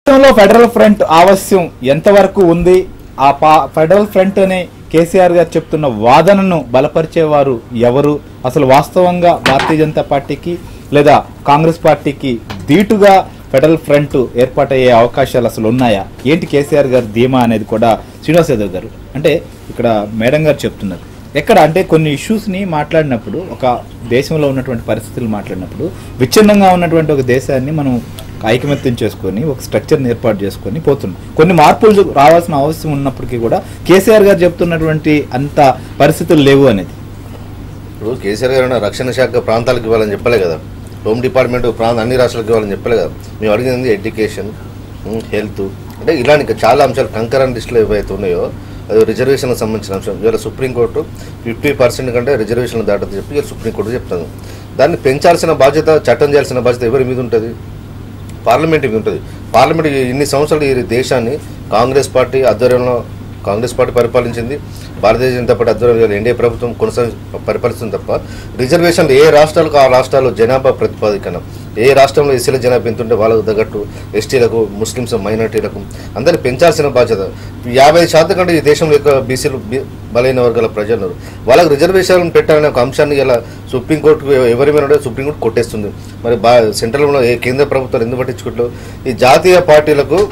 రాష్ట్రంలో federal front ఆవశ్యం ఎంతవరకు ఉంది ఆ పా ఫెడరల్ ఫ్రంట్ అనే కేసీఆర్ గారు చెప్తున్న వాదనను బలపరిచేవారు ఎవరు అసలు వాస్తవంగా భారతీయ జనతా పార్టీకి లేదా కాంగ్రెస్ పార్టీకి ధీటుగా ఫెడరల్ ఫ్రంట్ ఏర్పాటయ్యే అవకాశాలు అసలు ఉన్నాయా ఏంటి కేసీఆర్ గారు ధీమా అనేది కూడా శ్రీనివాస్ యాదవ్ గారు అంటే ఇక్కడ మేడం గారు చెప్తున్నారు ఎక్కడ అంటే కొన్ని ఇష్యూస్ని మాట్లాడినప్పుడు ఒక దేశంలో ఉన్నటువంటి పరిస్థితులు మాట్లాడినప్పుడు విచ్ఛిన్నంగా ఉన్నటువంటి ఒక దేశాన్ని మనం ఐకమత్యం చేసుకొని ఒక స్ట్రక్చర్ని ఏర్పాటు చేసుకొని పోతున్నాం కొన్ని మార్పులు రావాల్సిన అవసరం ఉన్నప్పటికీ కూడా కేసీఆర్ గారు చెప్తున్నటువంటి అంత పరిస్థితులు లేవు అనేది ఇప్పుడు కేసీఆర్ గారు ఏమన్నా రక్షణ శాఖ ప్రాంతాలకు ఇవ్వాలని చెప్పలే కదా హోమ్ డిపార్ట్మెంట్ ప్రాంత అన్ని రాష్ట్రాలకు ఇవ్వాలని చెప్పలే కదా మేము అడిగింది ఎడ్యుకేషన్ హెల్త్ అంటే ఇలాంటి ఇంకా చాలా అంశాలు కంకరన్ లిస్టులో ఏవైతే ఉన్నాయో అది రిజర్వేషన్కి సంబంధించిన అంశం ఇవాళ సుప్రీంకోర్టు ఫిఫ్టీ పర్సెంట్ కంటే రిజర్వేషన్లు దాటని చెప్పి ఇవాళ సుప్రీంకోర్టు చెప్తాను దాన్ని పెంచాల్సిన బాధ్యత చట్టం చేయాల్సిన బాధ్యత ఎవరి మీద ఉంటుంది పార్లమెంట్ మీద ఉంటుంది పార్లమెంట్ ఈ- ఇన్ని సంవత్సరాలు ఈ దేశాన్ని కాంగ్రెస్ పార్టీ ఆధ్వర్యంలో కాంగ్రెస్ పార్టీ పరిపాలించింది భారతీయ జనతా పార్టీ ఆధ్వర్యంలో ఎన్డీఏ ప్రభుత్వం కొనసాగి పరిపాలిస్తుంది తప్ప రిజర్వేషన్లు ఏ రాష్ట్రాలకు ఆ రాష్ట్రాలు జనాభా ప్రతిపాదికన ఏ రాష్ట్రంలో ఎస్సీల జనాభా ఎంత ఉంటే వాళ్ళకు తగ్గట్టు ఎస్టీలకు ముస్లిమ్స్ మైనార్టీలకు అందరిని పెంచాల్సిన బాధ్యత యాభై శాతం కంటే ఈ దేశంలో ఎక్కువ బీసీలు బి- బలైన వర్గాల ప్రజలు ఉన్నారు. వాళ్ళకు రిజర్వేషన్ పెట్టాలనే ఒక అంశాన్ని ఇలా సుప్రీంకోర్టుకు ఎవరి మీద ఉంటే సుప్రీంకోర్టు కొట్టేస్తుంది మరి బా సెంట్రల్లో ఏ కేంద్ర ప్రభుత్వాలు ఎందుకు పట్టించుకోవట్లేదు ఈ జాతీయ పార్టీలకు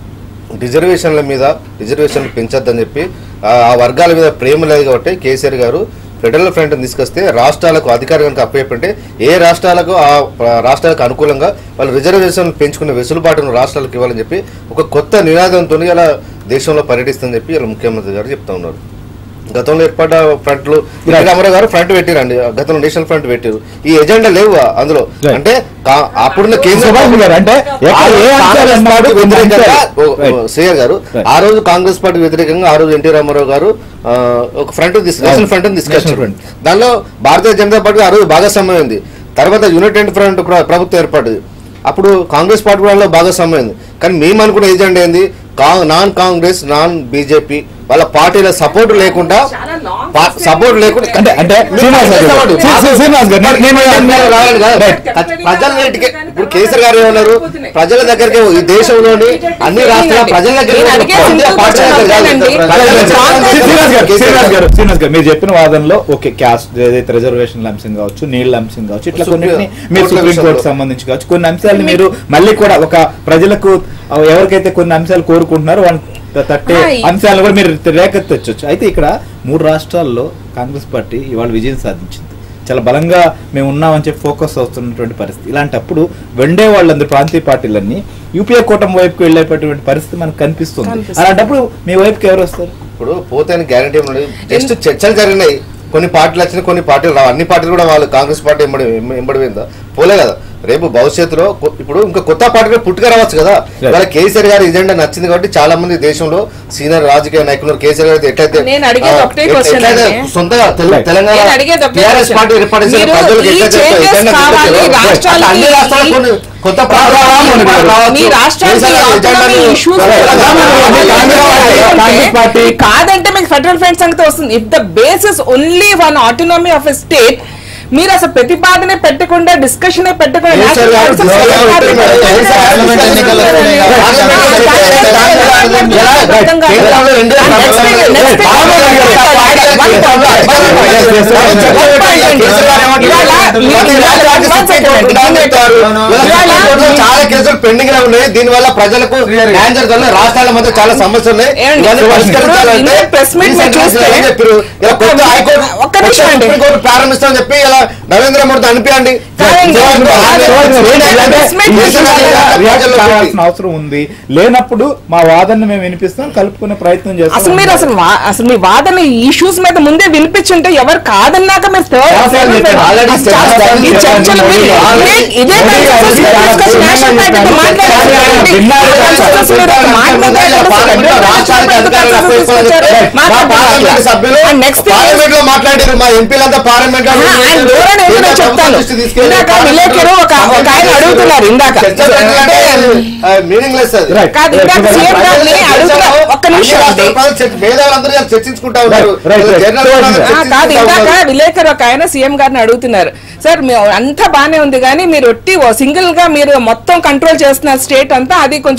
రిజర్వేషన్ల మీద రిజర్వేషన్లు పెంచొద్దని చెప్పి ఆ ఆ వర్గాల మీద ప్రేమ లేదు కాబట్టి కేసీఆర్ గారు ఫెడరల్ ఫ్రంట్ తీసుకొస్తే రాష్ట్రాలకు అధికారికంగా అప్పచెప్పంటే ఏ రాష్ట్రాలకు ఆ ఆ రాష్ట్రాలకు అనుకూలంగా వాళ్ళు రిజర్వేషన్ పెంచుకునే వెసులుబాటును రాష్ట్రాలకు ఇవ్వాలని చెప్పి ఒక కొత్త నినాదంతో ఇలా దేశంలో పర్యటిస్తుందని చెప్పి ఇలా ముఖ్యమంత్రి గారు చెప్తా ఉన్నారు గతంలో ఏర్పడ్డ ఫ్రంట్లు ఎన్టీ రామారావు గారు ఫ్రంట్ పెట్టిరండి గతంలో నేషనల్ ఫ్రంట్ పెట్టారు ఈ ఎజెండా లేవు అందులో Right. అంటే కా- అప్పుడున్న కేంద్ర సుభాష్ గారు అంటే ఎక్కడ ఏ అంశాలు కాంగ్రెస్ అన్నాడు? పార్టీ వ్యతిరేకంగా ఓ, ఓ, Right. శ్రేయ గారు Right. ఆ రోజు కాంగ్రెస్ పార్టీ వ్యతిరేకంగా ఆ రోజు ఎన్టీ రామారావు గారు ఆ, ఒక ఫ్రంట్ తీసుకు నేషనల్ ఫ్రంట్ National తీసుకొచ్చారు Front. దానిలో భారతీయ జనతా పార్టీ ఆ రోజు భాగస్వామ్యం అయింది తర్వాత యునైటెడ్ ఫ్రంట్ ప్ర- ప్రభుత్వం ఏర్పడింది అప్పుడు కాంగ్రెస్ పార్టీ కూడా అందులో భాగస్వామ్యం అయింది కానీ మేము అనుకున్న ఏజెండా ఏంది కా- నాన్ కాంగ్రెస్ నాన్ బీజేపీ వాళ్ళ పార్టీల సపోర్ట్ లేకుండా సపోర్ట్ లేకుండా అంటే అంటే శ్రీనివాస్ గారు శ్రీ- శ్రీ- శ్రీనివాస్ గారు నేను- నేను- నేను- రావాలి కదా. Right. ప్రజల దగ్గరికి ఇప్పుడు కేసీఆర్ గారు ఏమన్నారు ప్రజల దగ్గరికి ఈ దేశంలోని అన్ని రాష్ట్రాల ప్రజల దగ్గరికి నేను అడిగే పార్టీ simple పార్టీ question దగ్గరికి కాదు. ఒకటేనండి. ప్రజల దగ్గరికి శ్రీ- శ్రీనివాస్ గారు కేసీఆర్ శ్రీనివాస్ గారు. గారు శ్రీనివాస్ గారు మీరు చెప్పిన వాదనలో ఓకే క్యాస్ట్ ఏదైతే రిజర్వేషన్ల అంశం కావచ్చు నీళ్ళ అంశం కావచ్చు ఇట్లా సుప్రీం- కొన్నిటిని మీరు కోర్టుల సుప్రీం కోర్టు విషయంలో. సంబంధించి కావచ్చు కొన్ని అంశాలను మీరు మళ్ళీ కూడా ఒక ప్రజలకు ఆ, ఎవరికైతే కొన్ని అంశాలు కోరుకుంటున్నారో వాళ్ళని త- తట్టే ఆ, ఈ- అంశాలను కూడా మీరు రేకెత్తొచ్చు అయితే ఇక్కడ మూడు రాష్ట్రాల్లో కాంగ్రెస్ పార్టీ ఇవాళ విజయం సాధించింది చాలా బలంగా మేము ఉన్నామని చెప్పి ఫోకస్ అవుతున్నటువంటి పరిస్థితి ఇలాంటప్పుడు వెండే వాళ్ళందరూ ప్రాంతీయ పార్టీలన్నీ యూపీఏ కూటమి వైపుకి వెళ్ళేటటువంటి పరిస్థితి మనకు కనిపిస్తుంది కనిపిస్తుంది. అలాంటప్పుడు మీ వైపుకి ఎవరు వస్తారు ఇప్పుడు పోతే అని గ్యారంటీ ఉన్నది జస్ట్ చర్చలు జరిగినాయి కొన్ని పార్టీలు వచ్చినాయి కొన్ని పార్టీలు రావు అన్ని పార్టీలు కూడా వాళ్ళు కాంగ్రెస్ పార్టీ ఎంబడి ఎంబడి పోయిందా పోలే కదా రేపు భవిష్యత్తులో కొ- ఇప్పుడు ఇంకా కొత్త పార్టీలు పుట్టుక రావచ్చు కదా ఇవాళ కేసీఆర్ గారి ఎజెండా నచ్చింది కాబట్టి చాలా మంది దేశంలో సీనియర్ రాజకీయ నాయకులు కేసీఆర్ గారు ఎట్లయితే నేను అడిగేది ఆ, ఒకటే ఎట్ల- question ఎట్లయితే అండి. సొంతగా తెలు- Right. తెలంగాణ నేను అడిగేది ఒకటే టీఆర్ఎస్ question. పార్టీ ఏర్పాటు చేసిన మీరు ప్రజలకు ఈ ఎట్లయితే changes ఎజెండా కావాలి, గుర్తించారో, రాష్ట్రాలకి అట్లా అన్ని రాష్ట్రాలకు కొన్ని కొత్త రామోహన్ గారు. రావచ్చు. మీ రాష్ట్రానికి కేసీఆర్ గారి autonomy ఎజెండాను- issues సరే, కూడా రామోహన్ గారు, కావాలి. కాంగ్రెస్ పార్టీ- కాంగ్రెస్ పార్టీ కాదంటే మీకు ఫెడరల్ ఫ్రంట్ సంగతి వస్తుంది if the basis only one autonomy of a state మీరు అసలు ప్రతిపాదనే పెట్టకుండా డిస్కషన్ పెట్టకుండా కేసీఆర్ గారు national council కేసీఆర్ గారు పెట్టకుండా కేసీఆర్ గారు పార్లమెంట్ ఎన్నికలు ఎన్నికలు వస్తున్నాయి. పార్లమెంట్ కేసీఆర్ గారు అర్థం కాదు. కేంద్రంలో రెండు And next thing- next thing- చాలా కేసులు పెండింగ్ లో ఉన్నాయి దీని వల్ల ప్రజలకు న్యాయం జరగాలి రాష్ట్రాల మధ్య చాలా సమస్యలు ఉన్నాయి ఏమండి? ఇవన్నీ పరిష్కరించాలంటే ఇందులో press meet మీరు చూస్తే ఏం చెప్పారు ఇలా కొత్త హైకోర్టు ఒక్క నిమిషం అండి. సుప్రీంకోర్టు ప్రారంభిస్తామని చెప్పి ఇలా నరేంద్ర మోడీ అనిపించండి కాదండి. press meet రియాక్ట్ కావాల్సిన అవసరం ఉంది లేనప్పుడు మా వాదన మేము వినిపిస్తాం కలుపుకునే ప్రయత్నం అసలు మీరు చేస్తాం అసలు వా- అసలు మీ వాదన ఈ ఇష్యూస్ మీద ముందే వినిపించుంటే ఎవరు కాదన్నాక మీరు third- రాష్ట్రాలు చెప్పారు. Already అసలు చాలా- ఈ చర్చలు మీరు ఇదే- ఇదే మోడీ గారు కాదు, చాలా discuss national విన్నాడు party తో మాట్లాడారు. విన్నాడు. Consensus మీద ఒక మాట్లాడారు. పార్లమెంట్ రాష్ట్రానికి అధికారులు అప్పగించాలని మా పార్లమెంట్ సభ్యులు And next thing is- parliament లో మాట్లాడారు మా ఎంపీలంతా పార్లమెంట్ లో ఆహా, ఆయన దూరం ఏదో నేను చెప్తాను ఇందాక విలేకరు ఒక ఒక ఆయన అడుగుతున్నారు ఇందాక మీనింగ్ లెస్ అది Right. కాదు ఇందాక సీఎం గారిని అడుగుతున్నా ఒక్క నిమిషం అండి మేధావులందరూ ఇలా చర్చించుకుంటా ఉన్నారు Right, right, right. జర్నలిస్టులు అందరూ ఆ, కాదు చర్చించుకుంటా ఇందాక ఉన్నారు. విలేకరు ఒక ఆయన సీఎం గారిని అడుగుతున్నారు సార్ మీ అంతా బానే ఉంది కానీ మీరు ఒట్టి సింగిల్ గా మీరు మొత్తం కంట్రోల్ చేస్తున్న స్టేట్ అంతా అది కొంచెం బాగాలేదు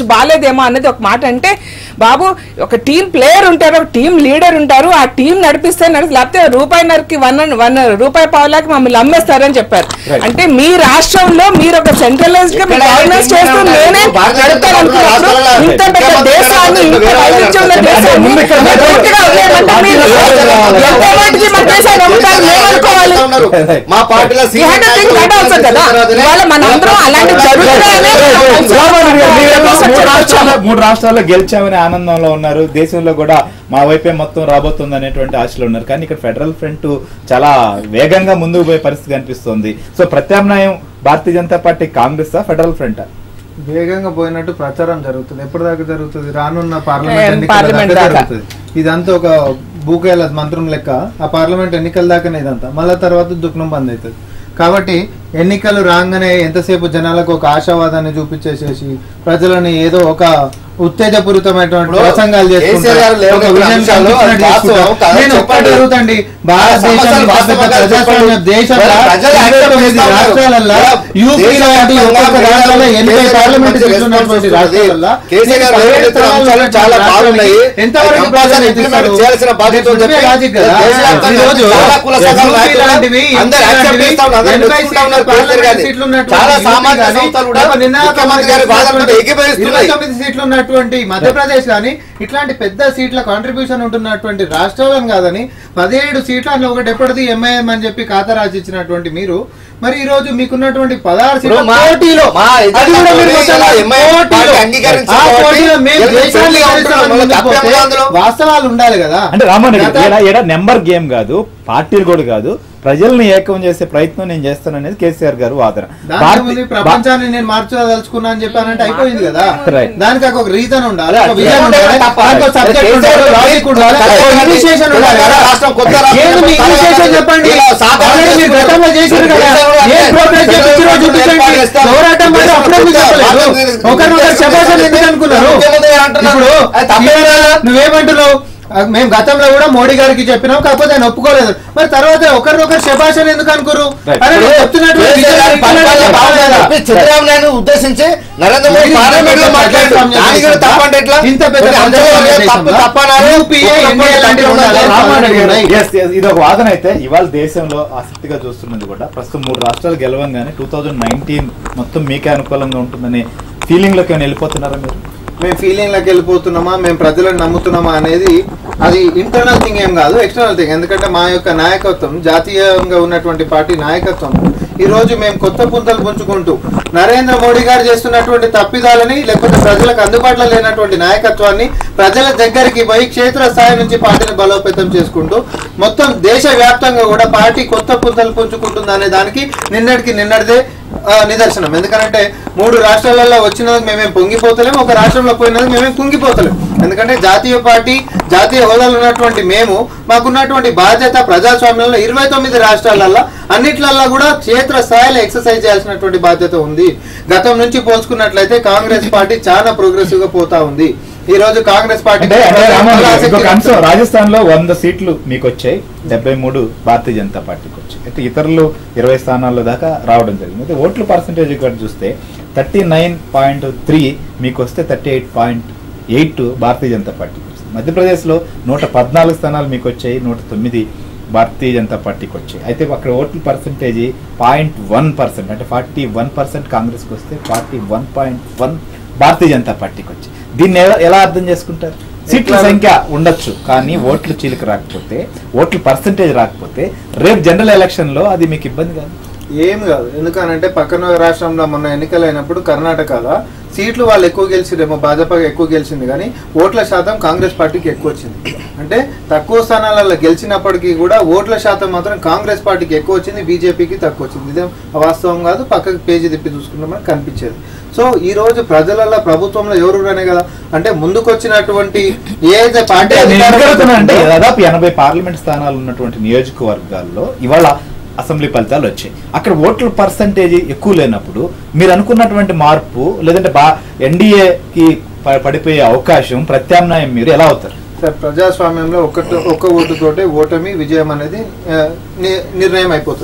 అవుతుందేమో అనేది ఒక మాట అంటే బాబు ఒక టీం ప్లేయర్ ఉంటారు ఒక టీం లీడర్ ఉంటారు ఆ టీం నడిపిస్తే నడిపి లేకపోతే రూపాయిన్నరకి వన్ వన్ రూపాయి పావులాకి మమ్మల్ని అమ్మేస్తారని చెప్పారు Right. అంటే మీ రాష్ట్రంలో మీరు ఒక సెంట్రలైజ్ గా ఇక్కడ గవర్నెన్స్ చేస్తూ ఇక్కడ నేనే భారతీయ నడుపుతాను అనుకున్నప్పుడు రాష్ట్రాలలో ఇంత పెద్ద ముఖ్యమంత్రి దేశాన్ని ఇంత గారు వైవిధ్యం ఉన్న అంటే దేశాన్ని ముందు ఇక్కడ మీరు పూర్తిగా వదిలేయమంటే మీరు ఎంత మటుకి మన దేశాన్ని నమ్ముతారు మేము అనుకోవాలి మా పార్టీలో You have to think that also కదా. ఇవాళ మనందరం అలాంటి జరుగుతున్నాయనే రామారావు గారు, మీరేమో మూడు Infrastructure రాష్ట్రాల్లో మూడు రాష్ట్రాల్లో గెలిచామనే ఆనందంలో ఉన్నారు దేశంలో కూడా మా వైపే మొత్తం రాబోతుంది అనేటువంటి ఆశలో ఉన్నారు కానీ ఇక్కడ ఫెడరల్ ఫ్రంట్ చాలా వేగంగా ముందుకు పోయే పరిస్థితి కనిపిస్తుంది సో ప్రత్యామ్నాయం Bharatiya Janata party Congress federal front వేగంగా పోయినట్టు ప్రచారం జరుగుతుంది ఎప్పుడు దాకా జరుగుతుంది రానున్న ఏం పార్లమెంట్ ఎన్నికల పార్లమెంట్ దాకా దాకా. జరుగుతుంది ఇదంతా ఒక బూకేల మంత్రం లెక్క ఆ పార్లమెంట్ ఎన్నికల దాకానే ఇదంతా మళ్ళా తర్వాత దుఃఖం బంద్ అవుతుంది కాబట్టి ఎన్నికలు రాగానే ఎంతసేపు జనాలకు ఒక ఆశావాదాన్ని చూపించేసేసి ప్రజలని ఏదో ఒక ఉత్తేజపూరితమైనటువంటి ఇప్పుడు ప్రసంగాలు చేసుకుంటా, కేసీఆర్ గారు లేవనెత్తిన ఒక విజయం అంశాలు అది కల్పించినట్టు వాస్తవం చేసుకుంటా. కాదా? నేను ఒక్కటి చెప్పండి. అడుగుతండి సమస్యలు భారతదేశం వాస్తవంగా ప్రజాస్వామ్య చెప్పండి. దేశంలో ప్రజలు ఇరవై తొమ్మిది యాక్సెప్ట్ రాష్ట్రాలలో చేస్తారు. యూపీ లాంటి ఒక్కొక్క రాష్ట్రాల్లో ఎనభై పార్లమెంట్ సీట్లు ఉన్నటువంటి రాష్ట్రాలలో కేసీఆర్ గారు లేవనెత్తిన అంశాలు చాలా బాగున్నాయి ఎంతవరకు అది ప్రజలు కంపల్సరీ ఎత్తిస్తారు? చేయాల్సిన బాధ్యత ఉంది చెప్పి లాజిక్ కదా. దేశవ్యాప్తంగా ఈరోజు చాలా కుల సంఘాల యూపీ నాయకులు లాంటివి, అందరూ ఎంపీ యాక్సెప్ట్ లాంటివి, చేస్తా ఉన్నారు. అందరూ ఎనభై మెచ్చుకుంటా ఉన్నారు సీట్లు కేసీఆర్ గారిని. సీట్లు ఉన్నటువంటి చాలా యూపీ సామాజిక కానీ, సంస్థలు కూడా ఒక నిన్న ముఖ్యమంత్రి గారి వాదనలతో ఇరవై ఏకీభవిస్తున్నాయి తొమ్మిది సీట్లు ఉన్నటువంటి మధ్యప్రదేశ్ కానీ ఇట్లాంటి పెద్ద సీట్ల కాంట్రిబ్యూషన్ ఉంటున్నటువంటి రాష్ట్రాలను కాదని పదిహేడు సీట్లు అందులో ఒకటి ఎప్పటిది ఎంఐఎం అని చెప్పి ఖాతా రాసి ఇచ్చినటువంటి మీరు మరి ఈ రోజు మీకున్నటువంటి పదహారు సీట్ల ఇప్పుడు మా- పోటీలో మా అది కూడా మీరు ఎజెండా మొత్తంగా ఎంఐఎం పార్టీ పోటీలో, అంగీకరించింది ఆ కాబట్టి పోటీలో మేము ఎందుకు దేశాన్ని ఫ్రెండ్లీగా గెలుస్తామని ఉంటున్నాం? ముందుకు తప్పేం పోతే ఉంది అందులో? వాస్తవాలు ఉండాలి కదా అంటే రామన్ గత- ఇక్కడ నెంబర్ గేమ్ కాదు పార్టీలు కూడా కాదు ప్రజల్ని ఏకం చేసే ప్రయత్నం నేను చేస్తాననేది కేసీఆర్ గారు వాదన దానికి భారతీ- ముందు ప్రపంచాన్ని నేను మార్చదలుచుకున్నా అని చెప్పానంటే అయిపోయింది కదా Right. దానికి ఒక రీజన్ ఉండాలి ఒక అదే, విజన్ ఉంటే ఉండాలి తప్ప. దానికి ఒక subject కేసీఆర్ ఉండాలి, గారు logic ఉండాలి, కొత్త ఒక initiation ఉండాలి కదా. రాష్ట్రం, కొత్త రాష్ట్రం ఏంది మీ కొత్త initiation రాష్ట్రం చెప్పండి ఇలా సాధారణ Already మీరు చేసుకుంటారు. గతంలో చేశారు కదా కేసీఆర్ గారు ఏం అంటే ప్రోగ్రెస్ చేపించారో ఏర్పాటు చూపించండి చేస్తారు. పోరాటం అంటే అప్పుడే మీకు చెప్పలేదు ఒకరినొకరు శబాషాలు ఎందుకు అనుకున్నారు ముఖ్యమంత్రి అంటున్నారు. ఇప్పుడు అది తప్పేం లేదా? నువ్వేమంటున్నావు ఆ, మేము గతంలో కూడా మోడీ గారికి చెప్పినాం కాకపోతే ఆయన ఒప్పుకోలేదు మరి తర్వాత ఒకరినొకరు శబాషాలు ఎందుకు అనుకోరు Right. అరే నేను చెప్తున్నటువంటి కేసీఆర్ గారి విజయం పరిపాలన ఇక్కడ బాగుందని లేదా? చెప్పి చంద్రబాబు నాయుడు ఉద్దేశించి నరేంద్ర మోడీ మీరు పార్లమెంట్ లో ఇంత మాట్లాడారు ప్రజాస్వామ్య దానికి కూడా దేశంలో తప్పంటే ఎట్లా ఇంత పెద్ద కొన్ని అంశాలు ప్రజాస్వామ్య తప్పు దేశంలో తప్పన్నారు UPA, NDA లాంటి ఉండాలి. రామారావు గారు, ఉన్నాయి. yes, yes, ఇది ఒక వాదన అయితే ఇవాళ దేశంలో ఆసక్తిగా చూస్తున్నది కూడా ప్రస్తుతం మూడు రాష్ట్రాలు గెలవంగానే టూ థౌజండ్ నైన్టీన్ మొత్తం మీకే అనుకూలంగా ఉంటుందనే ఫీలింగ్ లోకి ఏమైనా వెళ్ళిపోతున్నారా మీరు మేము ఫీలింగ్ లకి వెళ్ళిపోతున్నామా మేము ప్రజలను నమ్ముతున్నామా అనేది అది ఇంటర్నల్ థింగ్ ఏం కాదు ఎక్స్టర్నల్ థింగ్ ఎందుకంటే మా యొక్క నాయకత్వం జాతీయంగా ఉన్నటువంటి పార్టీ నాయకత్వం ఈ రోజు మేము కొత్త పుంతలు పుంజుకుంటూ నరేంద్ర మోడీ గారు చేస్తున్నటువంటి తప్పిదాలని లేకపోతే ప్రజలకు అందుబాటులో లేనటువంటి నాయకత్వాన్ని ప్రజల దగ్గరికి పోయి క్షేత్ర స్థాయి నుంచి పార్టీని బలోపేతం చేసుకుంటూ మొత్తం దేశ వ్యాప్తంగా కూడా పార్టీ కొత్త పుంతలు పుంజుకుంటుంది అనే దానికి నిన్నటికి నిన్నటిదే ఆ, నిదర్శనం ఎందుకంటే మూడు రాష్ట్రాలలో వచ్చినది మేమేం పొంగిపోతలేం ఒక రాష్ట్రంలో పోయినది మేమేం కుంగిపోతలేం ఎందుకంటే జాతీయ పార్టీ జాతీయ హోదాలో ఉన్నటువంటి మేము మాకున్నటువంటి బాధ్యత ప్రజాస్వామ్యంలో ఇరవై తొమ్మిది రాష్ట్రాలలో అన్నిట్లల్లో కూడా క్షేత్ర స్థాయిలో ఎక్సర్సైజ్ చేయాల్సినటువంటి బాధ్యత ఉంది గతం నుంచి పోల్చుకున్నట్లయితే కాంగ్రెస్ పార్టీ చాలా ప్రోగ్రెసివ్ గా పోతా ఉంది ఈ రోజు కాంగ్రెస్ పార్టీ అంటే అంటే రామారావు గారు, ఆసక్తి ఇంకొక అంశం రాజస్థాన్ లో వంద సీట్లు మీకు వచ్చాయి డెబ్బై మూడు భారతీయ జనతా పార్టీకి వచ్చాయి అయితే ఇతరులు ఇరవై స్థానాల్లో దాకా రావడం జరిగింది అయితే ఓట్ల పర్సంటేజ్ కూడా చూస్తే థర్టీ నైన్ పాయింట్ త్రీ మీకు వస్తే thirty eight point eight Bharatiya Janata పార్టీకి వచ్చింది మధ్యప్రదేశ్లో నూట పద్నాలుగు స్థానాలు మీకు వచ్చాయి నూట తొమ్మిది భారతీయ జనతా పార్టీకి వచ్చాయి అయితే అక్కడ ఓట్ల పర్సంటేజ్ పాయింట్ వన్ పర్సెంట్ అంటే ఫార్టీ వన్ పర్సెంట్ కాంగ్రెస్కి వస్తే forty one point one Bharatiya Janata పార్టీకి వచ్చి దీన్ని ఎలా- ఎలా అర్థం చేసుకుంటారు సీట్ల ఎట్లా? సంఖ్య ఉండొచ్చు కానీ ఓట్లు చీలిక రాకపోతే ఓట్ల పర్సంటేజ్ రాకపోతే రేపు జనరల్ ఎలక్షన్ లో అది మీకు ఇబ్బంది కాదు ఏం కాదు ఎందుకనంటే పక్కన రాష్ట్రంలో మొన్న ఎన్నికలైనప్పుడు కర్ణాటకలో సీట్లు వాళ్ళు ఎక్కువ గెలిచిరేమో భాజపా ఎక్కువ గెలిచింది కానీ ఓట్ల శాతం కాంగ్రెస్ పార్టీకి ఎక్కువ వచ్చింది అంటే తక్కువ స్థానాలలో గెలిచినప్పటికీ కూడా ఓట్ల శాతం మాత్రం కాంగ్రెస్ పార్టీకి ఎక్కువ వచ్చింది బీజేపీకి తక్కువ వచ్చింది ఇదేం వాస్తవం కాదు పక్కకి పేజీ తిప్పి చూసుకుంటే మనకు కనిపించేది సో ఈ రోజు ప్రజలలో ప్రభుత్వంలో ఎవరు అనే కదా అంటే ముందుకొచ్చినటువంటి ఏదైతే పార్టీ అంటే నేను ఎందుకు అడుగుతున్నా అంటే అధికారంలో దాదాపు ఎనభై పార్లమెంట్ స్థానాలు ఉన్నటువంటి నియోజకవర్గాల్లో ఇవాళ అసెంబ్లీ ఫలితాలు వచ్చాయి అక్కడ ఓట్ల పర్సంటేజ్ ఎక్కువ లేనప్పుడు మీరు అనుకున్నటువంటి మార్పు లేదంటే బా ఎన్డీఏకి పడిపోయే అవకాశం ప్రత్యామ్నాయం మీరు ఎలా అవుతారు సార్ ప్రజాస్వామ్యంలో ఒక్క ఒక్క ఓటుతోటే ఓటమి విజయం అనేది ఆ, ని- నిర్ణయం అయిపోతుంది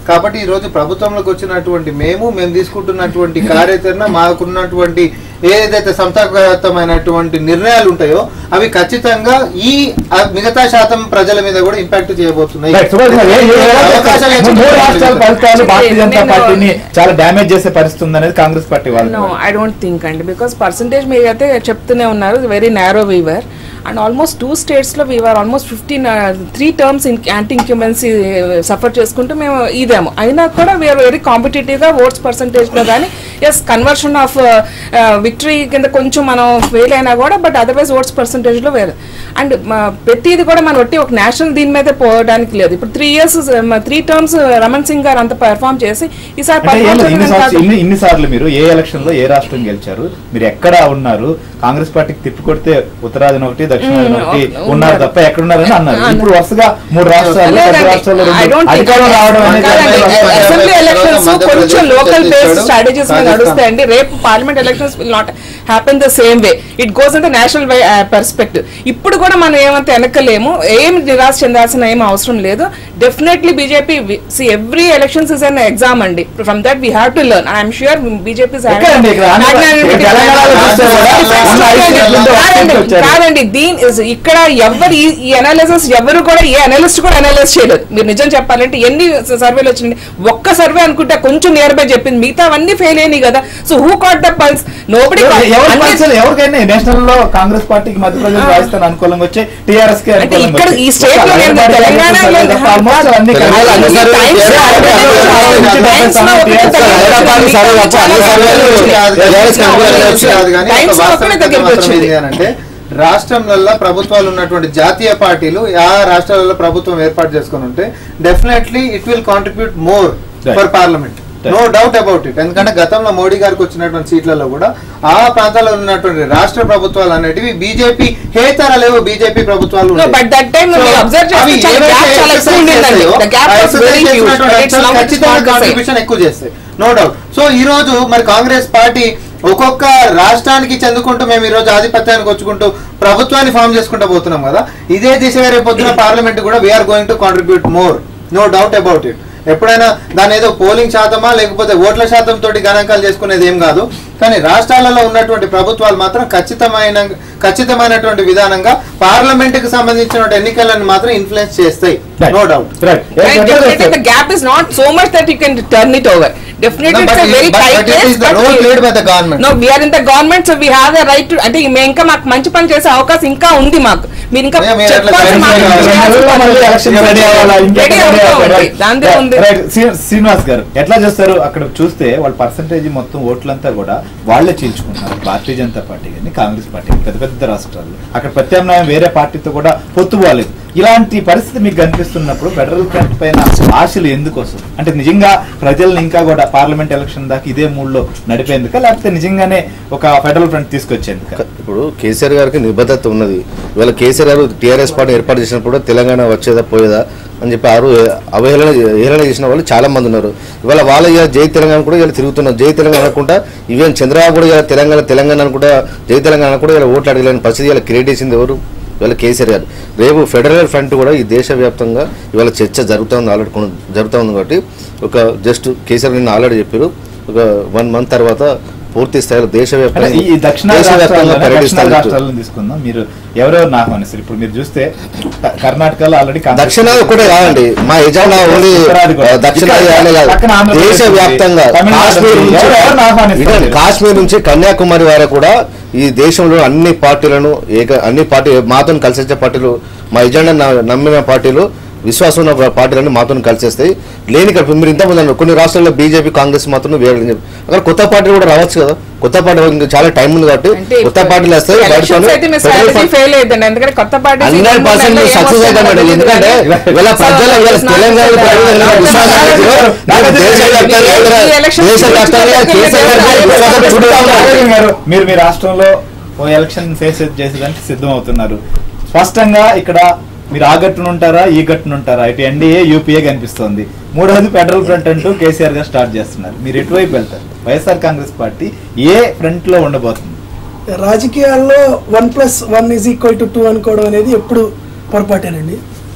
కాబట్టి ఈ రోజు ప్రభుత్వంలోకి వచ్చినటువంటి మేము మేము తీసుకుంటున్నటువంటి కార్యాచరణ మాకున్నటువంటి ఏదైతే సంస్థాగతమైనటువంటి నిర్ణయాలు ఉంటాయో అవి ఖచ్చితంగా ఈ ఆ, మిగతా శాతం ప్రజల మీద కూడా ఇంపాక్ట్ చేయబోతున్నాయి రైట్, సుభాష్ గారు, ఏ- ఏ- ఏ- అవకాశాలు మూడు ఎక్కువ రాష్ట్రాల ఫలితాలు భారతీయ జనతా నేను- పార్టీని చాలా డ్యామేజ్ చేసే పరిస్థితి ఉందనేది కాంగ్రెస్ పార్టీ నో వాళ్ళు ఐ డోంట్ థింక్ అండి బికాస్ పర్సంటేజ్ మీరు అయితే చెప్తూనే ఉన్నారు very narrow we were and almost two స్టేట్స్లో we are almost fifteen three terms in anti incumbency suffer చేసుకుంటూ మేము ఇదేమో అయినా కూడా వీఆర్ వెరీ కాంపిటేటివ్గా ఓట్స్ పర్సంటేజ్లో కానీ ఎస్ కన్వర్షన్ ఆఫ్ విక్టరీ కింద కొంచెం మనం ఫెయిల్ అయినా కూడా బట్ అదర్వైజ్ ఓట్స్ పర్సంటేజ్లో వేరే అండ్ ప్రతిది కూడా మనం ఒట్టి ఒక నేషనల్ దీని మీదే పోవడానికి లేదు ఇప్పుడు three years three terms Raman Singh garu అంత పెర్ఫామ్ చేసి ఈసారి అంటే ఏం లేదు, perform ఇన్ని చేయడం సంవత్సరాలు కాదు. ఇన్ని ఇన్ని సార్లు మీరు ఏ ఎలక్షన్ లో ఏ రాష్ట్రం గెలిచారు మీరు ఎక్కడ ఉన్నారు కాంగ్రెస్ పార్టీకి తిప్పి కొడితే ఉత్తరాదిన ఒకటి దక్షిణాదిన మ్మ్, ఒకటి ఉన్నారు. ఉన్నారు తప్ప ఎక్కడ ఉన్నారని అన్నారు అన్నారు. ఇప్పుడు వరుసగా మూడు రాష్ట్రాలు పెద్ద లేదండి. రాష్ట్రాల్లో I రెండు don't think- అధికారం రావడం అనేది కాదండి. రాష్ట్రాలు అసెంబ్లీ తర్వాత ఎలక్షన్స్ మధ్యప్రదేశ్ కొంచెం లోకల్ బేస్డ్ ఛత్తీస్గఢ్, స్ట్రాటజీస్ మీద రాజస్థాన్. నడుస్తాయండి రేపు parliament elections will not happen the same way it goes in the national perspective ఇప్పుడు కూడా మనం ఏమంత వెనకలేము ఏం నిరాశ చెందాల్సిన ఏం అవసరం లేదు definitely BJP see every elections is an exam అండి from that we have to learn I'm sure BJP ఎక్కడండి ఇక్కడ? ఇక్కడ తెలంగాణలో చూస్తే కూడా ఉన్న ఐదు సీట్లలో ఒక సీట్ వచ్చారు. కాదండి దీని is- ఇక్కడ ఎవరు ఈ- ఈ అనాలిసిస్ ఎవరు కూడా ఏ అనలిస్ట్ కూడా అనలైజ్ చేయలేదు మీరు నిజం చెప్పాలంటే ఎన్ని సర్వేలు వచ్చినాయి ఒక్క సర్వే అనుకుంటే కొంచెం నియర్ బై చెప్పింది మిగతా అన్ని ఫెయిల్ అయినాయి కదా so who caught the pulse nobody ఎవరు- ఎవరు పరీక్షలు ఎవరికైనా నేషనల్ లో కాంగ్రెస్ పార్టీకి మధ్యప్రదేశ్ రాజస్థాన్ అనుకూలంగా వచ్చాయి టిఆర్ఎస్ కి అంటే అనుకూలంగా ఇక్కడ వచ్చాయి. ఈ స్టేట్ లో ఒక నేను అరవై తెలంగాణ ఐదు లో- తప్ప almost అన్ని తెలంగాణ కలిపి అన్ని సర్వేలు అన్ని చేశారు. సర్వేలు Times లో ఒకటి TRS తగ్గింది. సర్వే తప్ప అన్ని సర్వేలు కాదు కానీ ఎవరికి అనుకూలంగా కాదు వచ్చాయి? కానీ Times ఒక లో వాస్తవికత ఒకటే దగ్గరికి మాత్రం వచ్చింది. ఏంటి అని అంటే రాష్ట్రంలలో ప్రభుత్వాలు ఉన్నటువంటి జాతీయ పార్టీలు ఆ రాష్ట్రాలలో ప్రభుత్వం ఏర్పాటు చేసుకుని ఉంటే definitely it will contribute more Right. For parliament Right. No doubt about it ఎందుకంటే గతంలో మోడీ గారికి వచ్చినటువంటి సీట్లలో కూడా ఆ ప్రాంతాల్లో ఉన్నటువంటి రాష్ట్ర ప్రభుత్వాలు అనేటివి బీజేపీ హేతర లేవు బీజేపీ ప్రభుత్వాలు No, ఉండేవి. but that time So, మీరు observe చేస్తే అవి చాలా ఏవైతే gap చాలా ఎక్కువ exercise ఉండిందండి. చేస్తాయో, The gap ఆ was exercise very huge, చేసినటువంటి but it's actual now it's ఖచ్చితంగా not the same. కాంట్రిబ్యూషన్ ఎక్కువ చేస్తాయి నో డౌట్ సో ఈ రోజు మరి కాంగ్రెస్ పార్టీ ఒక్కొక్క రాష్ట్రానికి చెందుకుంటూ మేము ఈ రోజు ఆధిపత్యానికి వచ్చుకుంటూ ప్రభుత్వాన్ని ఫామ్ చేసుకుంటూ పోతున్నాం కదా ఇదే దిశగా రేపు పొద్దున పార్లమెంట్ కూడా we are going to contribute more no doubt about it ఎప్పుడైనా దాని ఏదో పోలింగ్ శాతమా లేకపోతే ఓట్ల శాతం తోటి గణాంకాలు చేసుకునేది ఏం కాదు కానీ రాష్ట్రాలలో ఉన్నటువంటి ప్రభుత్వాలు మాత్రం ఖచ్చితమైన ఖచ్చితమైనటువంటి విధానంగా పార్లమెంట్ కి సంబంధించిన ఎన్నికలను మాత్రం ఇన్ఫ్లుయెన్స్ చేస్తాయి no doubt Right. Right, definitely the gap is not so much that you can turn it over. Definitely No, it's but a very it- but- tight but it race, is the but role we- played by the government. No, we are in the government, so we have the right to అంటే మేము ఇంకా మాకు మంచి పని చేసే అవకాశం ఇంకా ఉంది మాకు మీరు ఇంకా Yeah, మీరు అట్లా చెప్పాల్సిన మాకు చేయాలి. చేయాల్సిన పని మళ్ళీ ఉంది. ఎలక్షన్ రెడీ అవ్వాలా? ఇంకెక్కడ Ready రెడీ అవుతూ అవ్వాలి? ఉంది. దాందే ఉంది. రైట్. శ్రీ- శ్రీనివాస్ గారు ఎట్లా చేస్తారు అక్కడ చూస్తే వాళ్ళ పర్సంటేజ్ మొత్తం ఓట్లంతా కూడా వాళ్ళే చీల్చుకుంటున్నారు భారతీయ జనతా పార్టీ కానీ కాంగ్రెస్ పార్టీ కానీ, పెద్ద పెద్ద రాష్ట్రాలు అక్కడ ప్రత్యామ్నాయం వేరే పార్టీతో కూడా పొత్తు పోలేదు ఇలాంటి పరిస్థితి మీకు కనిపిస్తున్నప్పుడు ఫెడరల్ ఫ్రంట్ పైన ఆశలు ఎందుకు వస్తుంది అంటే నిజంగా ప్రజల్ని ఇంకా కూడా పార్లమెంట్ ఎలక్షన్ దాకా ఇదే మూడ్లో నడిపేందుక లేకపోతే నిజంగానే ఒక ఫెడరల్ ఫ్రంట్ తీసుకొచ్చేందుక ఇప్పుడు కేసీఆర్ గారికి నిబద్ధత ఉన్నది ఇవాళ కేసీఆర్ గారు టీఆర్ఎస్ పార్టీ ఏర్పాటు చేసినప్పుడు కూడా తెలంగాణ వచ్చేదా పోయేదా అని చెప్పి ఆరు అవహేళన హేళన చేసిన వాళ్ళు చాలా మంది ఉన్నారు ఇవాళ వాళ్ళ ఇవాళ జై తెలంగాణ కూడా ఇలా తిరుగుతున్నారు జై తెలంగాణ అనుకుంటా ఈవెన్ చంద్రబాబు కూడా ఇలా తెలంగాణ తెలంగాణ అనుకుంటా జై తెలంగాణ కూడా ఇలా ఓట్లు అడగలేని పరిస్థితి ఇలా క్రియేట్ చేసింది ఎవరు ఇవాళ కేసీఆర్ గారు రేపు ఫెడరల్ ఫ్రంట్ కూడా ఈ దేశవ్యాప్తంగా ఇవాళ చర్చ జరుగుతుంది ఆల్రెడీ కొన- జరుగుతూ ఉంది కాబట్టి ఒక జస్ట్ కేసీఆర్ నిన్న ఆల్రెడీ చెప్పారు ఒక వన్ మంత్ తర్వాత పూర్తి స్థాయిలో అంటే దేశవ్యాప్తంగా ఈ దక్షిణ దేశవ్యాప్తంగా రాష్ట్రాల్లో దక్షిణ పర్యటిస్తారు రాష్ట్రాలను తీసుకుందాం మీరు ఎవరెవరు ఆహ్వానిస్తారు ఇప్పుడు మీరు చూస్తే క- కర్ణాటకలో ఆల్రెడీ దక్షిణాది ఒకటే కాదండి మా ఎజెండా ఓన్లీ ఉత్తరాది కూడా. దక్షిణాది ఇక్కడ అనే కాదు పక్కన ఆంధ్రప్రదేశ్ దేశవ్యాప్తంగా ఉంది. తమిళనాడు కాశ్మీర్ ఉంది. నుంచి ఎవరెవరిని ఆహ్వానిస్తారు? ఇదే కాశ్మీర్ నుంచి కన్యాకుమారి వరకు కూడా ఈ దేశంలో అన్ని పార్టీలను ఏక అన్ని పార్టీ మాతో కలిసి వచ్చే పార్టీలు మా ఎజెండా న- నమ్మిన పార్టీలు విశ్వాసం ఉన్న పార్టీలన్నీ మాతో కలిసేస్తాయి లేని ఇక్కడ మీరు ఇంతకుముందు అన్నారు కొన్ని రాష్ట్రాల్లో బీజేపీ కాంగ్రెస్ మాత్రం వేరే అక్కడ కొత్త పార్టీలు కూడా రావచ్చు కదా కొత్త పార్టీ ఇంకా చాలా టైం ఉంది కాబట్టి అంటే కొత్త పార్టీలు వస్తాయి ఎలక్షన్స్ అయితే మీ స్ట్రాటజీ ఫెయిల్ అయ్యిందండి ఎందుకంటే కొత్త పార్టీ హండ్రెడ్ పర్సెంట్ సక్సెస్ అవుతాం మేడం ఎందుకంటే ఇవాళ ప్రజలు ఇవాళ తెలంగాణ ప్రజలు ఇవాళ విశ్వాసం పెట్టారు. నాకు దేశవ్యాప్తంగా ఇవాళ దేశవ్యాప్తంగా కేసీఆర్ గారి విశ్వాసం పెట్టుకుంటా ఉన్నారు. నాగార్జున గారు మీరు మీ రాష్ట్రంలో ఓ ఎలక్షన్ ఫేస్ చేసేదానికి సిద్ధం అవుతున్నారు స్పష్టంగా ఇక్కడ మీరు ఆ గట్టున ఉంటారా ఈ గట్టున ఉంటారా ఇటు ఎన్డీఏ యూపీఏ కనిపిస్తోంది మూడవది ఫెడరల్ ఫ్రంట్ అంటూ కేసీఆర్ గారు స్టార్ట్ చేస్తున్నారు మీరు ఎటువైపు వెళ్తారు వైఎస్ఆర్ కాంగ్రెస్ పార్టీ ఏ ఫ్రంట్ లో ఉండబోతుంది రాజకీయాల్లో one plus one is equal to two అనుకోవడం అనేది ఎప్పుడు పొరపాటేనండి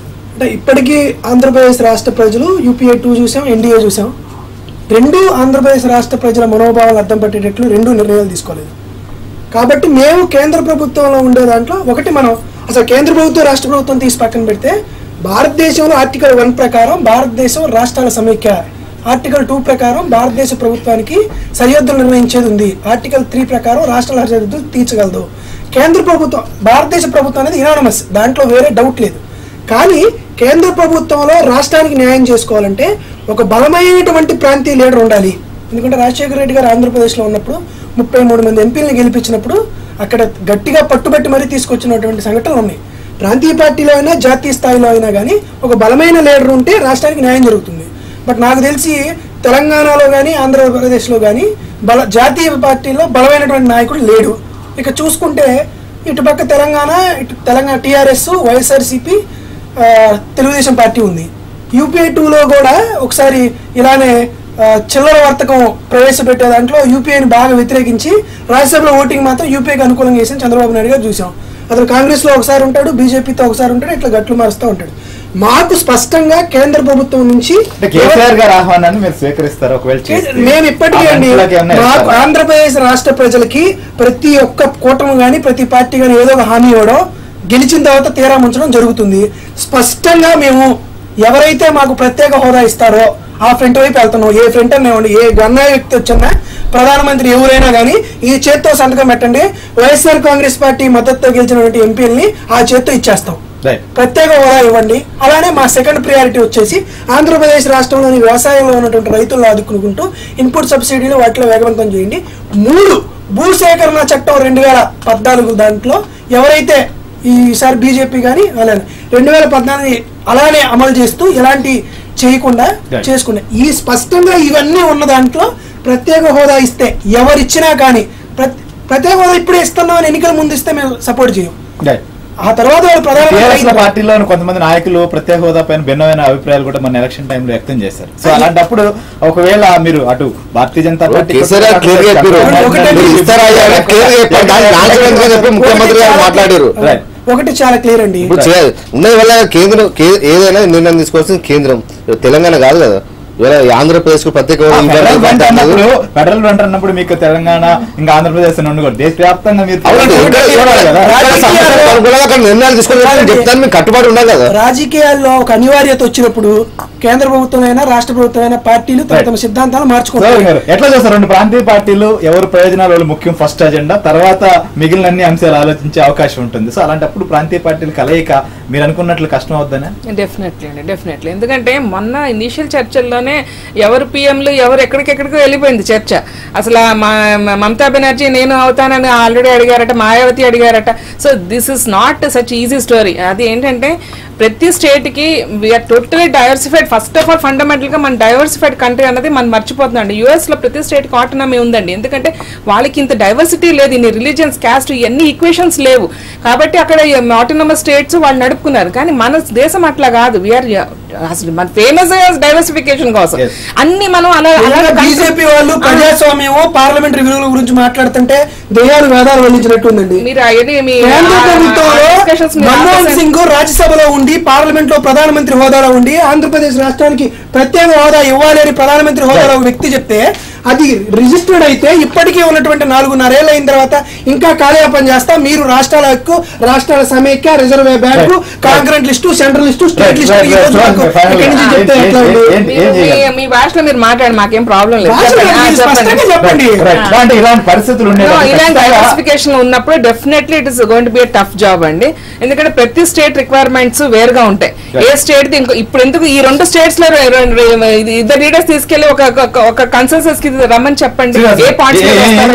అంటే ఇప్పటికీ ఆంధ్రప్రదేశ్ రాష్ట్ర ప్రజలు యూపీఏ టూ చూసాం ఎన్డీఏ చూసాం రెండు ఆంధ్రప్రదేశ్ రాష్ట్ర ప్రజల మనోభావాలు అర్థం పట్టేటట్లు రెండు నిర్ణయాలు తీసుకోలేదు కాబట్టి మేము కేంద్ర ప్రభుత్వంలో ఉండే దాంట్లో ఒకటి మనం అసలు కేంద్ర ప్రభుత్వం రాష్ట్ర ప్రభుత్వం తీసి పక్కన పెడితే భారతదేశంలో ఆర్టికల్ వన్ ప్రకారం భారతదేశం రాష్ట్రాల సమైక్య ఆర్టికల్ టూ ప్రకారం భారతదేశ ప్రభుత్వానికి సరిహద్దులు నిర్ణయించేది ఉంది ఆర్టికల్ త్రీ ప్రకారం రాష్ట్రాల సరిహద్దులు తీర్చగలదు కేంద్ర ప్రభుత్వం భారతదేశ ప్రభుత్వం అనేది ఇనానమస్ దాంట్లో వేరే డౌట్ లేదు కానీ కేంద్ర ప్రభుత్వంలో రాష్ట్రానికి న్యాయం చేసుకోవాలంటే ఒక బలమైనటువంటి ప్రాంతీయ లీడర్ ఉండాలి ఎందుకంటే రాజశేఖర రెడ్డి గారు ఆంధ్రప్రదేశ్లో ఉన్నప్పుడు ముప్పై మూడు మంది ఎంపీలను గెలిపించినప్పుడు అక్కడ గట్టిగా పట్టుబట్టి మరీ తీసుకొచ్చినటువంటి సంఘటనలు ఉన్నాయి ప్రాంతీయ పార్టీలో అయినా జాతీయ స్థాయిలో అయినా కానీ ఒక బలమైన లీడర్ ఉంటే రాష్ట్రానికి న్యాయం జరుగుతుంది బట్ నాకు తెలిసి తెలంగాణలో కానీ ఆంధ్రప్రదేశ్లో కానీ బల జాతీయ పార్టీలో బలమైనటువంటి నాయకుడు లేడు ఇక చూసుకుంటే ఇటుపక్క తెలంగాణ ఇటు తెలంగాణ టీఆర్ఎస్ వైఎస్ఆర్సీపీ ఆ, తెలుగుదేశం పార్టీ ఉంది యూపీఐ టూలో కూడా ఒకసారి ఇలానే ఆ, చిల్లర వర్తకం ప్రవేశపెట్టే దాంట్లో యూపీఐని బాగా వ్యతిరేకించి రాజ్యసభలో ఓటింగ్ మాత్రం యూపీఐకి అనుకూలంగా చేసిన చంద్రబాబు నాయుడు గారు చూసాం అతను కాంగ్రెస్లో ఒకసారి ఉంటాడు బీజేపీతో ఒకసారి ఉంటాడు ఇట్లా గట్లు మారుస్తూ ఉంటాడు మాకు స్పష్టంగా కేంద్ర ప్రభుత్వం నుంచి అంటే కేసీఆర్ గారి ఆహ్వానాన్ని మీరు స్వీకరిస్తారు ఒకవేళ చేస్తే? మేము ఇప్పటికీ ఆ అండి మనుషులకి ఏమన్నా మాకు ఇస్తారా? ఆంధ్రప్రదేశ్ రాష్ట్ర ప్రజలకి ప్రతి ఒక్క కూటమి కానీ ప్రతి పార్టీ కానీ ఏదో ఒక హామీ ఇవ్వడం గెలిచిన తర్వాత తీరా ముంచడం జరుగుతుంది స్పష్టంగా మేము ఎవరైతే మాకు ప్రత్యేక హోదా ఇస్తారో ఆ ఫ్రంట్ వైపు వెళ్తున్నాం ఏ ఫ్రంట్ అనివ్వండి ఏ గన్నాయ వ్యక్తి వచ్చినా ప్రధానమంత్రి ఎవరైనా కానీ ఈ చేత్తో సంతకం పెట్టండి వైఎస్ఆర్ కాంగ్రెస్ పార్టీ మద్దతుతో గెలిచినటువంటి ఎంపీలని ఆ చేత్తో ఇచ్చేస్తాం రైట్ ప్రత్యేక హోదా ఇవ్వండి అలానే మా సెకండ్ ప్రియారిటీ వచ్చేసి ఆంధ్రప్రదేశ్ రాష్ట్రంలోని వ్యవసాయంలో ఉన్నటువంటి రైతులను ఆదుకుంటూ ఇన్పుట్ సబ్సిడీలు వాటిలో వేగవంతం చేయండి మూడు భూసేకరణ చట్టం రెండు వేల పద్నాలుగు దాంట్లో ఎవరైతే ఈసారి బీజేపీ కానీ అలానే రెండు వేల పద్నాలుగు అలానే అమలు చేస్తూ ఎలాంటి చేయకుండా Right. చేసుకునే ఈ స్పష్టంగా ఇవన్నీ ఉన్న దాంట్లో ప్రత్యేక హోదా ఇస్తే ఎవరిచ్చినా కానీ ప్రతి ప్రత్యేక హోదా ఇప్పుడే ఇస్తున్నామని ఎన్నికల ముందు ఇస్తే మేము సపోర్ట్ చేయం రైట్ ఆ తర్వాత వాళ్ళు టీఆర్ఎస్ లో ప్రధానమంత్రి పార్టీలో కొంతమంది నాయకులు ప్రత్యేక హోదా పైన భిన్నమైన అభిప్రాయాలు కూడా మన ఎలక్షన్ టైంలో వ్యక్తం చేశారు సో అలాంటప్పుడు ఒకవేళ మీరు అటు భారతీయ జనతా పార్టీ కేసీఆర్ గారు clear గా చెప్పారు. ఒకటే మీరు ఇస్తారా అయ్యా అని clear గా చెప్పారు. దానికి ఆన్సర్ ఎందుకని చెప్పి ముఖ్యమంత్రి గారు మాట్లాడారు రైట్ ఒకటి చాలా క్లియర్ అండి ఇప్పుడు చేయాలి ఉన్నది వల్ల కేంద్రం కే- ఏదైనా నిర్ణయం తీసుకోవాల్సింది కేంద్రం తెలంగాణ కాదు కదా ఇవాళ ఆంధ్రప్రదేశ్ కు ప్రత్యేక హోదా ఫెడరల్ ఫ్రంట్ ఇవ్వాలి అన్నప్పుడు ఫెడరల్ ఫ్రంట్ అన్నప్పుడు మీకు తెలంగాణ ఇంకా ఆంధ్రప్రదేశ్ నుండి కూడా దేశవ్యాప్తంగా మీరు అవునండి ఇక్కడ చూడాలి కదా ఇక్కడ సమస్యలకు అనుగుణంగా అక్కడ నిర్ణయాలు తీసుకోవాలి చెప్తాను మీకు కట్టుబడి ఉండాలి కదా రాజకీయాల్లో ఒక అనివార్యత వచ్చినప్పుడు కేంద్ర ప్రభుత్వం అయినా రాష్ట్ర ప్రభుత్వం అయినా పార్టీలు తమ తమ సిద్ధాంతాలు సో మార్చుకుంటారు మీరు ఎట్లా చూస్తారు రెండు ప్రాంతీయ పార్టీలు ఎవరు ప్రయోజనాలు వాళ్ళు ముఖ్యం ఫస్ట్ అజెండా తర్వాత మిగిలిన అన్ని అంశాలు ఆలోచించే అవకాశం ఉంటుంది సో అలాంటప్పుడు ప్రాంతీయ పార్టీలు కలయిక మీరు అనుకున్నట్లు కష్టం అవుద్దనే డెఫినెట్లీ అండి డెఫినెట్లీ ఎందుకంటే మొన్న ఇనీషియల్ చర్చల్లోనే ఎవరు పిఎంలు ఎవరు ఎక్కడికెక్కడికో వెళ్ళిపోయింది చర్చ అసలు ఆ మా మా- మమతా బెనర్జీ నేను అవుతానని ఆల్రెడీ అడిగారట మాయావతి అడిగారట so this is not such easy story అది ఏంటంటే ప్రతి స్టేట్కి we are totally diversified first of all ఫండమెంటల్గా మన డైవర్సిఫైడ్ కంట్రీ అన్నది మనం మర్చిపోతున్నాం అండి యూఎస్లో ప్రతి స్టేట్కి ఆటోనమీ ఉందండి ఎందుకంటే వాళ్ళకి ఇంత డైవర్సిటీ లేదు ఇన్ని రిలీజియన్స్ క్యాస్ట్ ఇవన్నీ ఈక్వేషన్స్ లేవు కాబట్టి అక్కడ ఆటోనమస్ స్టేట్స్ వాళ్ళు నడుపుకున్నారు కానీ మన దేశం అట్లా కాదు వీఆర్ అసలు మన ఫేమస్ డైవర్సిఫికేషన్ కోసం Yes. అన్ని మనం అలా అలా బీజేపీ వాళ్ళు ప్రజాస్వామ్యం పార్లమెంటరీ విలువల గురించి మాట్లాడుతుంటే దెయ్యాలు వేదాలు వల్లించినట్టుందండి మీరు అవన్నీ మీ కేంద్ర ఆ- ఆ ప్రభుత్వంలో discussions మీరు మన్మోహన్ ఆపేసండి. సింగ్ రాజ్యసభలో ఉండి పార్లమెంట్ లో ప్రధానమంత్రి హోదాలో ఉండి ఆంధ్రప్రదేశ్ రాష్ట్రానికి ప్రత్యేక హోదా ఇవ్వాలి అని ప్రధానమంత్రి హోదాలో ఒక వ్యక్తి చెప్తే అది రిజిస్టర్డ్ అయితే ఇప్పటికీ ఉన్నటువంటి నాలుగున్నరేళ్ళు అయిన తర్వాత ఇంకా కాలయాపన చేస్తా మీరు రాష్ట్రాల హక్కు రాష్ట్రాల సమైక్య reserve bank concurrent list central list state list ఈ రోజు మాకు ఇక్కడి నుంచి చెప్తే ఎట్లా అండి? మీరు మీ- మీ భాషలో మీరు మాట్లాడి మాకేం ప్రాబ్లం లేదు భాషలో చెప్పండి. ఆ, మీరు స్పష్టంగా చెప్పండి చెప్పండి అంటే ఇలాంటి పరిస్థితులు No, ఉండేవి ఇలాంటి డైవర్సిఫికేషన్ ఉన్నప్పుడు definitely it is going to be tough job అండి ఎందుకంటే ప్రతి స్టేట్ రిక్వైర్మెంట్స్ వేరుగా ఉంటాయి ఏ స్టేట్ ఇంకో ఇప్పుడు ఎందుకు ఈ రెండు స్టేట్స్ లో రె- రె- రె- ఇది ఇద్దరు లీడర్స్ తీసుకెళ్లి ఒక ఒక- ఒక కన్సెన్సస్ కి రమ్మని చెప్పండి ఏ పార్టీ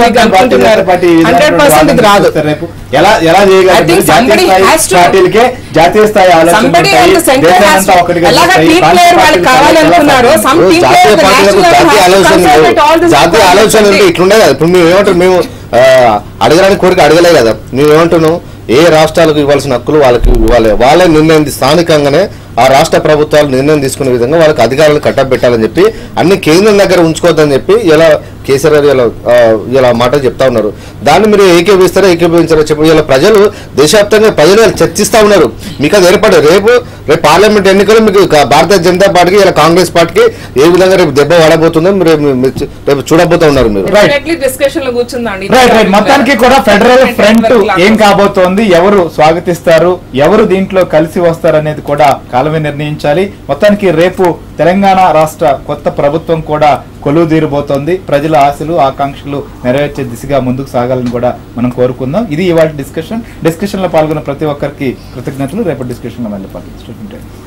హండ్రెడ్ పర్సెంట్ ఇది రాదు రేపు ఎలా ఎలా I చేయగలరు think జాతీయ somebody స్థాయి has to- పార్టీలకే జాతీయ స్థాయి ఆలోచనలు సంబడి ఉంటాయి. అండ్ సెంటర్ దేశానంతా ఒకటిగా ఎలాగా చూస్తాయి. టీమ్ ప్రాంతీయ ప్లేయర్ వాళ్ళకి పార్టీలు కావాలనుకున్నారో చాలా సమ్ టీమ్ జాతీయ ప్లేయర్ పార్టీలకు జాతీయ ఆలోచన లేవు. జాతీయ ఆలోచన ఉంటే ఇట్లుండే కదా ఇప్పుడు మేము ఏమంటారు మేము ఆ, అడగడానికి కోరిక అడగలే కదా మేము ఏమంటున్నాం ఏ రాష్ట్రాలకు ఇవ్వాల్సిన హక్కులు వాళ్ళకి ఇవ్వాలి వాళ్ళే నిర్ణయం తీ- స్థానికంగానే ఆ రాష్ట్ర ప్రభుత్వాలు నిర్ణయం తీసుకునే విధంగా వాళ్ళకి అధికారులు కట్టబెట్టాలని చెప్పి అన్ని కేంద్రం దగ్గర ఉంచుకోవద్దని చెప్పి ఇలా కేసీఆర్ గారు ఇలా ఆ, ఇలా మాట చెప్తా ఉన్నారు దాన్ని మీరు ఏకీభవిస్తారా ఏకీభవించారా చెప్పి ఇలా ప్రజలు దేశవ్యాప్తంగా ప్రజలు ఇలా చర్చిస్తా ఉన్నారు మీకు అది ఏర్పడదు రేపు రేపు పార్లమెంట్ ఎన్నికలు మీకు కా- భారతీయ జనతా పార్టీకి ఇలా కాంగ్రెస్ పార్టీకి ఏ విధంగా రేపు దెబ్బ పడబోతుందో మీరు మీరు చూ- రేపు చూడబోతా ఉన్నారు మీరు Right. డెఫినెట్లీ డిస్కషన్ లో కూర్చుందండి రైట్ రైట్ మొత్తానికి కూడా ఫెడరల్ ఫ్రంట్ ఏం కాబోతోంది ఎవరు స్వాగతిస్తారు ఎవరు దీంట్లో కలిసి వస్తారు అనేది కూడా కాలమే నిర్ణయించాలి మొత్తానికి రేపు తెలంగాణ రాష్ట్ర కొత్త ప్రభుత్వం కూడా కొలువు తీరబోతోంది ప్రజల ఆశలు ఆకాంక్షలు నెరవేర్చే దిశగా ముందుకు సాగాలని కూడా మనం కోరుకుందాం ఇది ఇవాళ డిస్కషన్ డిస్కషన్ లో పాల్గొన్న ప్రతి ఒక్కరికి కృతజ్ఞతలు రేపు డిస్కషన్ లో మళ్ళీ పాల్గొంటాం